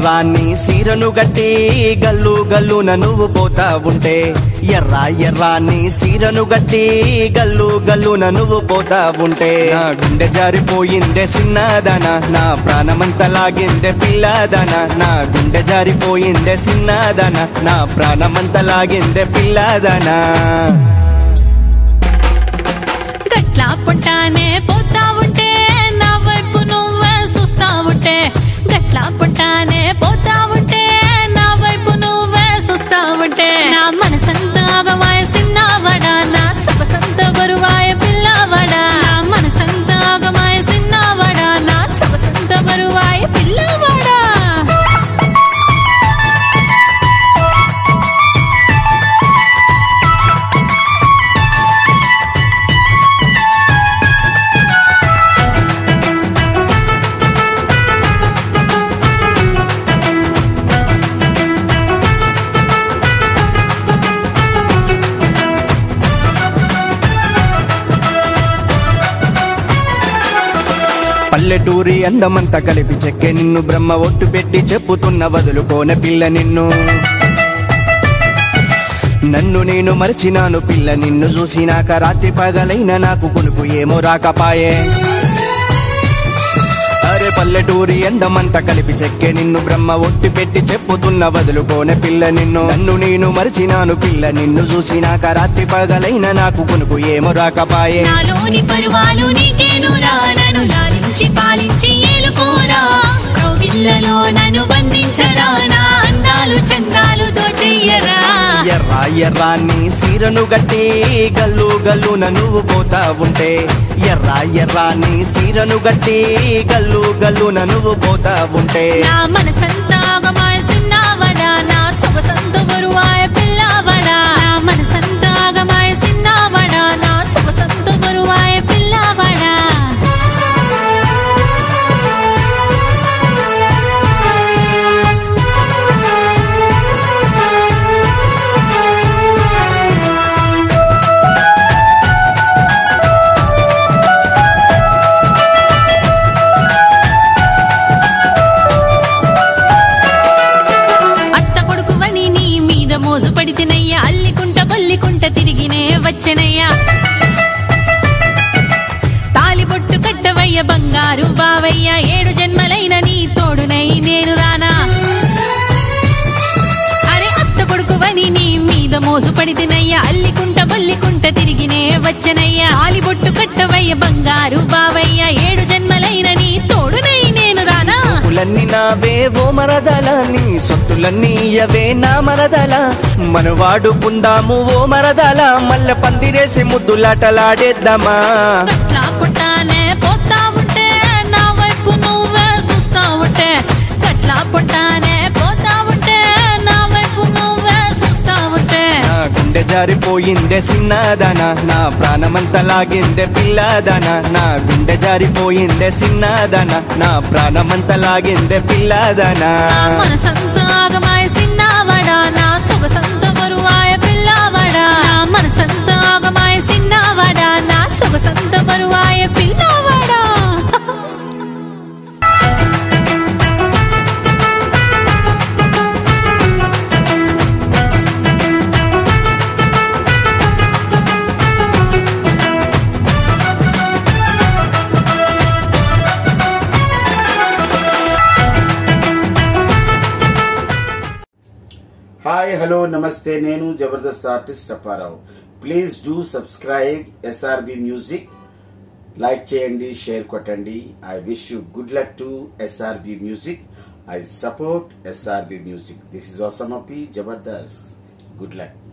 ఎర్రాని సీరను గట్టి గల్లు గల్లున నువ్వు పోతా ఉంటే ఎర్ర ఎర్రాని సీరను గట్టి గల్లు గల్లున నువ్వు పోతా ఉంటే నా గుండె జారిపోయిందే సిన్నదన నా ప్రాణమంతా లాగిందే పిల్లదన నా గుండె జారిపోయిందే సిన్నదన నా ప్రాణమంతా లాగిందే పిల్లదనా గట్లా పుంటానే పోతా ఉంటే నా వైపు నువ్వే చూస్తా ఉంటే గట్లా పుంటానే పోతా ఉంటే నా వైపు నువ్వే చూస్తా ఉంటే నా మనసంతా ఆగమాయ సిన్నవాడా నా సొగసంత బరువాయ పిల్లవాడా నా మనసంతా ఆగమాయ సిన్నవాడా నా సొగసంత బరువాయ పిల్లవాడా పల్లెటూరి అందమంతా కలిపి చెక్కే నిన్ను బ్రహ్మ ఒట్టు పెట్టి చెప్పుతున్న వదులుకోన పిల్ల నిన్ను నన్ను నేను మరచినాను పిల్ల నిన్ను చూసినాక రాత్రి పగలైన నాకు కొనుకు ఏమో రాకపాయే అరే పల్లెటూరి అందమంతా కలిపి చెక్కే నిన్ను బ్రహ్మ ఒట్టి పెట్టి చెప్పుతున్న వదులుకోన పిల్ల నిన్ను నన్ను నేను మరచినాను పిల్ల నిన్ను చూసినాక రాత్రి పగలైన నాకు కొనుకు ఏమో రాకపాయే నాలోని పరువాలు నీకేనురా నన్ను లాలించి పాలించి ఏలుకోరా కౌగిళ్ళలో నన్ను బంధించరా నా అందాలు చందాలు దోచెయ్యరా ఎర్ర ఎర్రాన్ని సీరను గట్టి గల్లు గల్లున నువ్వు పోతా ఉంటే ఎర్ర ఎర్రాన్ని సీరను గట్టి గల్లు గల్లున నువ్వు పోతా ఉంటే నా మనసంతా ఆగమాయ సిన్నావడా నా సొగసంత బరువాయ పిల్లవడా నా మనసంతా ఆగమాయ సిన్నావడా నా సొగసంత బరువాయ పిల్లవడా అత్త కొడుకువని నీ మీద మోజు పడితేనయ్యా అల్లికుంట బల్లికుంట తిరిగినే వచ్చెనయ్యా తాలిబొట్టు కట్టవయ్య బంగారు బావయ్య ఏడు జన్మలైన నీ తోడునై నేను రానా అరే అత్త కొడుకువని నీ మీద మోసు పడితేనయ్యా అల్లికుంట బల్లికుంట తిరిగినే వచ్చెనయ్యా తాలిబొట్టు కట్టవయ్య బంగారు బావయ్య ఏడు జన్మలైన నీ తోడునై నేను రానా సొక్కులన్నీ నావే ఓ మరదల నీ సొత్తులన్నీ అవే నా మరదల మన వాడుకుందాము ఓ మరదల మల్ల పందిరేసి ముద్దులాటలాడేద్దామా గట్లా పుట్టానే పోతా ఉంటే నా వైపు నువ్వే చూస్తా ఉంటే గట్లా పుట్టానే పోతా ఉంటే నా వైపు నువ్వే చూస్తా ఉంటే నా గుండె జారిపోయిందే సిన్నదన నా ప్రాణమంతా లాగిందే పిల్లదన నా గుండె జారిపోయిందే సిన్నదన నా ప్రాణమంతా లాగిందే పిల్లదన నా మనసంత ఆగమాయ సిన్నవాడా నా సొగసంత బరువాయ పిల్లవాడా నా మనసంత ఆగమాయ సిన్నవాడా నా సొగసంత బరువాయ పిల్లవాడా హాయ్ హలో నమస్తే నేను Jabardasth artist Apparao please do subscribe SRB music like చేయండి షేర్ కొట్టండి I wish you good luck to SRB music I support SRB music this is awesome అపి జబర్దస్త్ గుడ్ లక్